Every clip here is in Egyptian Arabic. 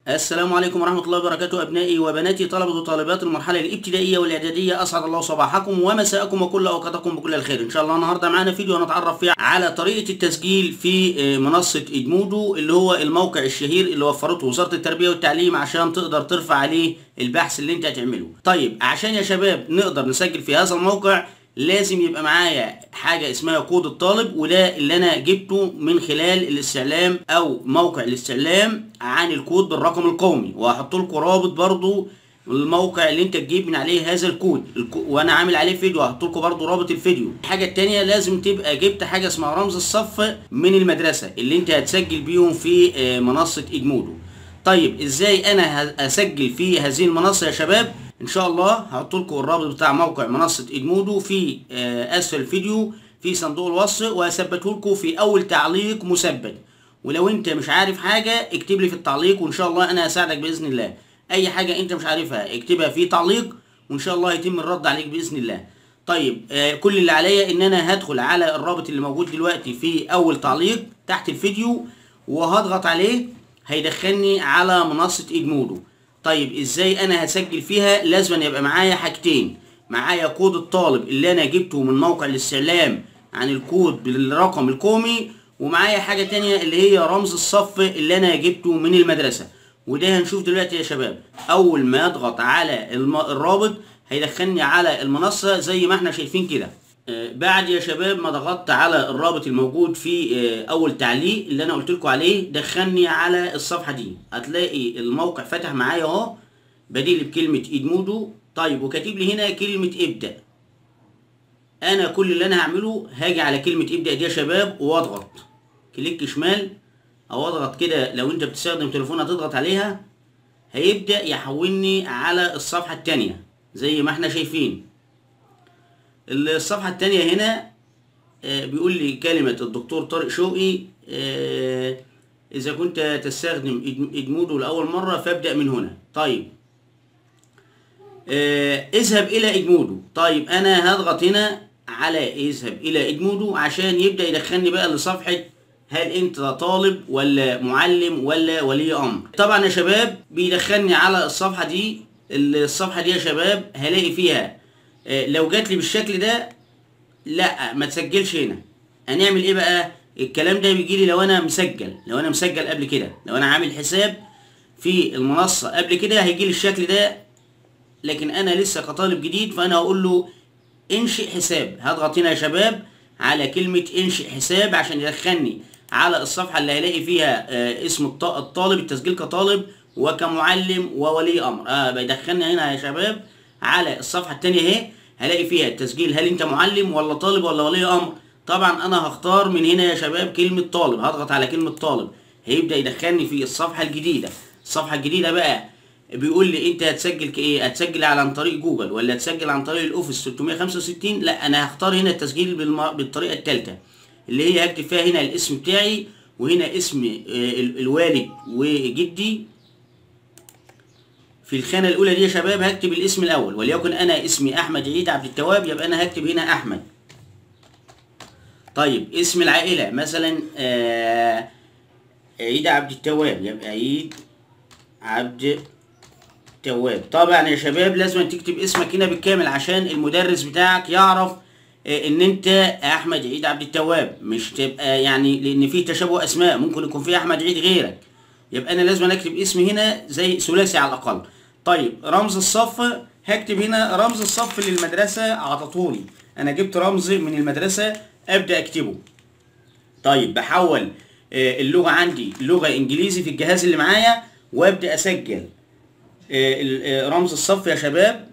السلام عليكم ورحمة الله وبركاته أبنائي وبناتي طلبة وطالبات المرحلة الابتدائية والإعدادية أسعد الله صباحكم ومساءكم وكل أوقاتكم بكل الخير إن شاء الله النهاردة معانا فيديو هنتعرف فيه على طريقة التسجيل في منصة إدمودو اللي هو الموقع الشهير اللي وفرته وزارة التربية والتعليم عشان تقدر ترفع عليه البحث اللي أنت هتعمله طيب عشان يا شباب نقدر نسجل في هذا الموقع لازم يبقى معايا حاجة اسمها كود الطالب وده اللي انا جبته من خلال الاستعلام او موقع الاستعلام عن الكود بالرقم القومي وهحط لكم رابط برضو الموقع اللي انت تجيب من عليه هذا الكود الكو... وانا عامل عليه فيديو هحط لكم برضو رابط الفيديو الحاجه التانية لازم تبقى جبت حاجه اسمها رمز الصف من المدرسه اللي انت هتسجل بيهم في منصه ادمودو طيب ازاي انا اسجل في هذه المنصه يا شباب ان شاء الله هحط لكم الرابط بتاع موقع منصه ادمودو في اسفل الفيديو في صندوق الوصف وهثبته لكم في اول تعليق مثبت ولو انت مش عارف حاجه اكتب لي في التعليق وان شاء الله انا هساعدك باذن الله اي حاجه انت مش عارفها اكتبها في تعليق وان شاء الله يتم الرد عليك باذن الله طيب آه كل اللي عليا ان انا هدخل على الرابط اللي موجود دلوقتي في اول تعليق تحت الفيديو وهضغط عليه هيدخلني على منصه ادمودو طيب ازاي انا هسجل فيها لازم يبقى معايا حاجتين معايا كود الطالب اللي انا جبته من موقع الاستعلام عن الكود بالرقم القومي ومعايا حاجة تانية اللي هي رمز الصف اللي انا جبته من المدرسة وده هنشوف دلوقتي يا شباب اول ما اضغط على الرابط هيدخلني على المنصة زي ما احنا شايفين كده آه بعد يا شباب ما ضغطت على الرابط الموجود في آه اول تعليق اللي انا قلت لكم عليه دخلني على الصفحة دي هتلاقي الموقع فتح معايا اهو بديل بكلمة ادمودو طيب وكاتب لي هنا كلمة ابدأ انا كل اللي انا هعمله هاجي على كلمة ابدأ دي يا شباب واضغط كليك شمال او اضغط كده لو انت بتستخدم تليفون هتضغط عليها هيبدأ يحولني على الصفحة التانية زي ما احنا شايفين الصفحة التانية هنا آه بيقول لي كلمة الدكتور طارق شوقي آه إذا كنت تستخدم إدمودو لأول مرة فابدأ من هنا طيب آه اذهب إلى إدمودو طيب أنا هضغط هنا على اذهب إلى إدمودو عشان يبدأ يدخلني بقى لصفحة هل انت طالب ولا معلم ولا ولي امر طبعا يا شباب بيدخلني على الصفحه دي الصفحه دي يا شباب هلاقي فيها لو جات لي بالشكل ده لا ما تسجلش هنا هنعمل ايه بقى الكلام ده بيجي لي لو انا مسجل لو انا مسجل قبل كده لو انا عامل حساب في المنصه قبل كده هيجي لي الشكل ده لكن انا لسه كطالب جديد فانا هقول له انشئ حساب هضغط هنا يا شباب على كلمه انشئ حساب عشان يدخلني على الصفحه اللي هلاقي فيها آه اسم الطالب التسجيل كطالب وكمعلم وولي امر اه بيدخلني هنا يا شباب على الصفحه الثانيه اهي هلاقي فيها التسجيل هل انت معلم ولا طالب ولا ولي امر طبعا انا هختار من هنا يا شباب كلمه طالب هضغط على كلمه طالب هيبدا يدخلني في الصفحه الجديده الصفحه الجديده بقى بيقول لي انت هتسجل كايه هتسجل عن طريق جوجل ولا هتسجل عن طريق الاوفيس 365 لا انا هختار هنا التسجيل بالم... بالطريقه الثالثه اللي هي هكتب فيها هنا الاسم بتاعي وهنا اسم الوالد وجدي في الخانة الأولى دي يا شباب هكتب الاسم الأول وليكن أنا اسمي أحمد عيد عبد التواب يبقى أنا هكتب هنا أحمد طيب اسم العائلة مثلا آه عيد عبد التواب يبقى عيد عبد التواب طبعا يا شباب لازم تكتب اسمك هنا بالكامل عشان المدرس بتاعك يعرف ان انت احمد عيد عبد التواب مش تبقى يعني لان في تشابه اسماء ممكن يكون في احمد عيد غيرك يبقى انا لازم اكتب اسمي هنا زي ثلاثي على الاقل طيب رمز الصف هكتب هنا رمز الصف للمدرسه عطتهولي انا جبت رمز من المدرسه ابدا اكتبه طيب بحول اللغه عندي لغه انجليزي في الجهاز اللي معايا وابدا اسجل رمز الصف يا شباب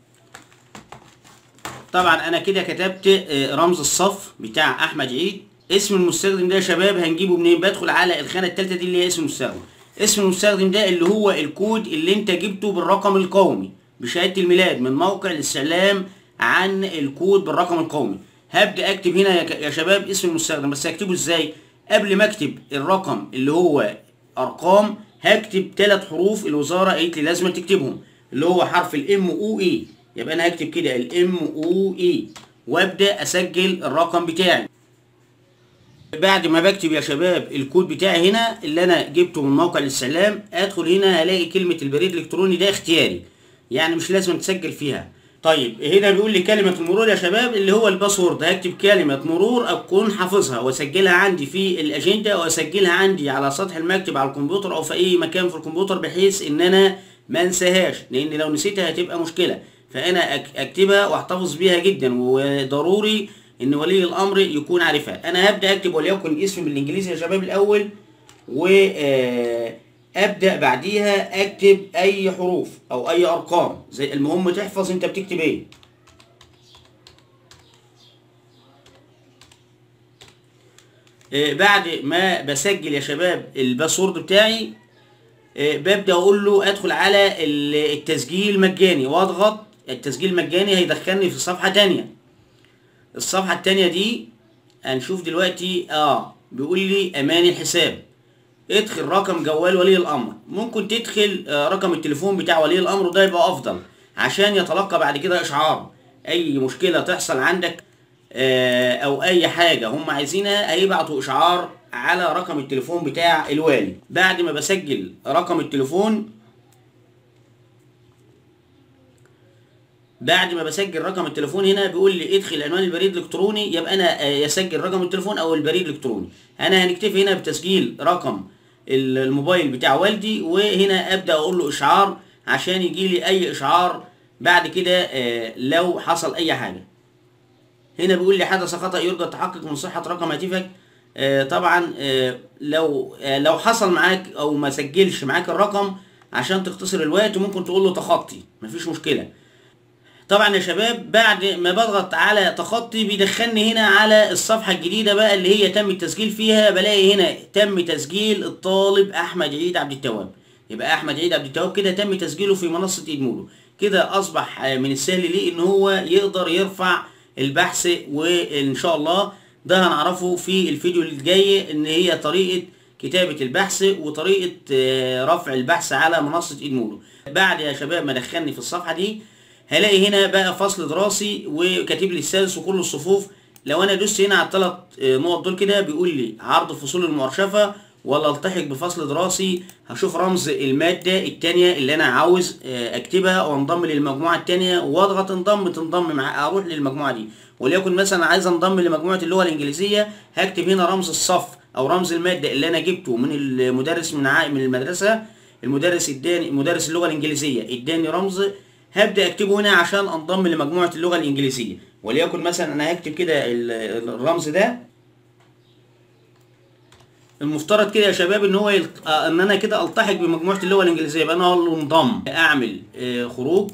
طبعا انا كده كتبت رمز الصف بتاع احمد عيد اسم المستخدم ده يا شباب هنجيبه منين بدخل على الخانه الثالثه دي اللي هي اسم المستخدم اسم المستخدم ده اللي هو الكود اللي انت جبته بالرقم القومي بشهاده الميلاد من موقع الاستعلام عن الكود بالرقم القومي هبدا اكتب هنا يا شباب اسم المستخدم بس هكتبه ازاي قبل ما اكتب الرقم اللي هو ارقام هكتب ثلاث حروف الوزاره قالت لي لازم تكتبهم اللي هو حرف الام او اي يبقى انا هكتب كده الام او اي وابدا اسجل الرقم بتاعي بعد ما بكتب يا شباب الكود بتاعي هنا اللي انا جبته من موقع الاستعلام ادخل هنا هلاقي كلمة البريد الالكتروني ده اختياري يعني مش لازم تسجل فيها طيب هنا بيقول لي كلمة المرور يا شباب اللي هو الباسورد هكتب كلمة مرور اكون حافظها واسجلها عندي في الاجندة واسجلها عندي على سطح المكتب على الكمبيوتر او في اي مكان في الكمبيوتر بحيث ان انا ما انساهاش لان لو نسيتها هتبقى مشكلة فانا اكتبها واحتفظ بيها جدا وضروري ان ولي الامر يكون عارفها انا هبدا اكتب وليكن اسم بالانجليزي يا شباب الاول و ابدا بعديها اكتب اي حروف او اي ارقام زي المهم تحفظ انت بتكتب ايه بعد ما بسجل يا شباب الباسورد بتاعي ببدا اقول له ادخل على التسجيل مجاني واضغط التسجيل مجاني هيدخلني في صفحه تانية الصفحه التانية دي هنشوف دلوقتي اه بيقول لي امان الحساب ادخل رقم جوال ولي الامر ممكن تدخل رقم التليفون بتاع ولي الامر وده يبقى افضل عشان يتلقى بعد كده اشعار اي مشكله تحصل عندك او اي حاجه هم عايزينها هيبعتوا اشعار على رقم التليفون بتاع الوالي بعد ما بسجل رقم التليفون بعد ما بسجل رقم التليفون هنا بيقول لي ادخل عنوان البريد الالكتروني يبقى انا يسجل رقم التليفون او البريد الالكتروني انا هنكتفي هنا بتسجيل رقم الموبايل بتاع والدي وهنا ابدا اقول له اشعار عشان يجي لي اي اشعار بعد كده لو حصل اي حاجه هنا بيقول لي حدث خطا يرجى التحقق من صحه رقم هاتفك طبعا لو لو حصل معاك او ما سجلش معاك الرقم عشان تختصر الوقت ممكن تقول له تخطي مفيش مشكله طبعا يا شباب بعد ما بضغط على تخطي بيدخلني هنا على الصفحة الجديدة بقى اللي هي تم التسجيل فيها بلاقي هنا تم تسجيل الطالب احمد عيد عبد التواب يبقى احمد عيد عبد التواب كده تم تسجيله في منصة ادمولو كده اصبح من السهل ليه ان هو يقدر يرفع البحث وان شاء الله ده هنعرفه في الفيديو اللي جاي ان هي طريقة كتابة البحث وطريقة رفع البحث على منصة ادمولو بعد يا شباب ما دخلني في الصفحة دي هلاقي هنا بقى فصل دراسي وكاتب لي السادس وكل الصفوف لو انا دوست هنا على الثلاث نقط دول كده بيقول لي عرض الفصول المرشفه ولا التحق بفصل دراسي هشوف رمز الماده الثانيه اللي انا عاوز اكتبها وانضم للمجموعه الثانيه واضغط انضم تنضم مع اروح للمجموعه دي وليكن مثلا عايز انضم لمجموعه اللغه الانجليزيه هكتب هنا رمز الصف او رمز الماده اللي انا جبته من المدرس من من المدرسه المدرس اداني مدرس اللغه الانجليزيه اداني رمز هبدا اكتبه هنا عشان انضم لمجموعه اللغه الانجليزيه وليكن مثلا انا هكتب كده الرمز ده المفترض كده يا شباب ان هو يلت... آه ان انا كده التحق بمجموعه اللغه الانجليزيه يبقى انا اقول له انضم اعمل آه خروج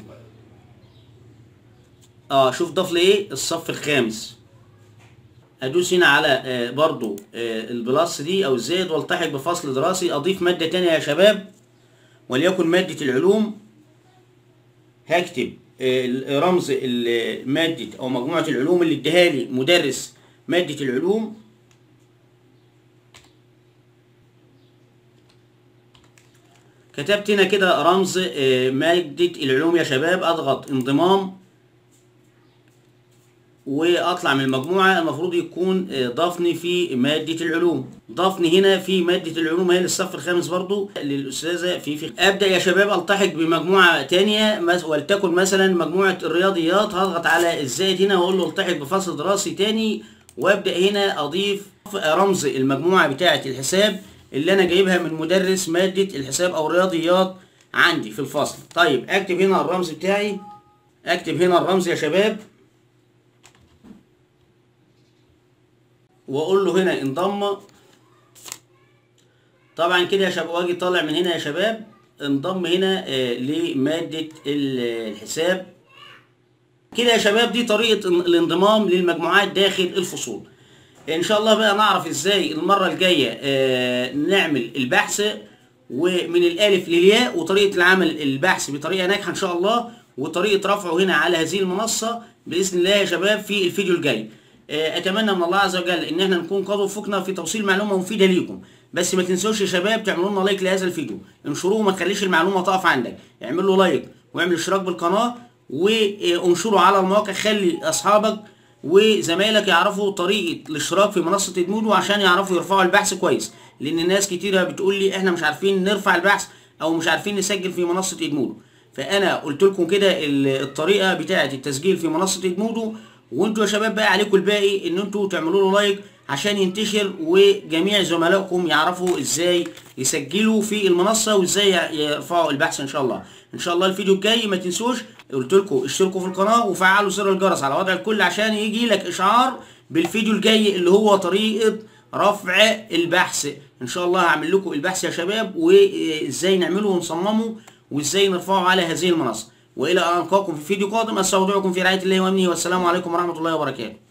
اه شوف ضاف لي ايه الصف الخامس ادوس هنا على آه برضو آه البلس دي او الزائد والتحق بفصل دراسي اضيف ماده تانية يا شباب وليكن ماده العلوم هكتب رمز مادة أو مجموعة العلوم اللي اداها لي مدرس مادة العلوم كتبت هنا كده رمز مادة العلوم يا شباب أضغط انضمام واطلع من المجموعه المفروض يكون ضافني في ماده العلوم ضافني هنا في ماده العلوم هي للصف الخامس برضو للاستاذه في في ابدا يا شباب التحق بمجموعه تانية ولتكن مثلا مجموعه الرياضيات هضغط على الزائد هنا واقول له التحق بفصل دراسي تاني وابدا هنا اضيف رمز المجموعه بتاعه الحساب اللي انا جايبها من مدرس ماده الحساب او الرياضيات عندي في الفصل طيب اكتب هنا الرمز بتاعي اكتب هنا الرمز يا شباب واقول له هنا انضم طبعا كده يا شباب واجي طالع من هنا يا شباب انضم هنا آه لمادة الحساب كده يا شباب دي طريقة الانضمام للمجموعات داخل الفصول ان شاء الله بقى نعرف ازاي المرة الجاية آه نعمل البحث ومن الالف للياء وطريقة العمل البحث بطريقة ناجحة ان شاء الله وطريقة رفعه هنا على هذه المنصة بإذن الله يا شباب في الفيديو الجاي اتمنى من الله عز وجل ان احنا نكون قد وفقنا في توصيل معلومه مفيده ليكم بس ما تنسوش يا شباب تعملوا لنا لايك لهذا الفيديو انشروه وما تخليش المعلومه تقف عندك اعمل له لايك واعمل اشتراك بالقناه وانشره على المواقع خلي اصحابك وزمايلك يعرفوا طريقه الاشتراك في منصه ادمودو عشان يعرفوا يرفعوا البحث كويس لان ناس كتيره بتقول لي احنا مش عارفين نرفع البحث او مش عارفين نسجل في منصه ادمودو فانا قلت لكم كده ال- الطريقه بتاعه التسجيل في منصه ادمودو وانتوا يا شباب بقى عليكم الباقي ان انتوا تعملوا له لايك عشان ينتشر وجميع زملائكم يعرفوا ازاي يسجلوا في المنصه وازاي يرفعوا البحث ان شاء الله ان شاء الله الفيديو الجاي ما تنسوش قلت لكم اشتركوا في القناه وفعلوا زر الجرس على وضع الكل عشان يجي لك اشعار بالفيديو الجاي اللي هو طريقه رفع البحث ان شاء الله هعمل لكم البحث يا شباب وازاي نعمله ونصممه وازاي نرفعه على هذه المنصه والى ان القاكم في فيديو قادم استودعكم في رعايه الله وامنه والسلام عليكم ورحمه الله وبركاته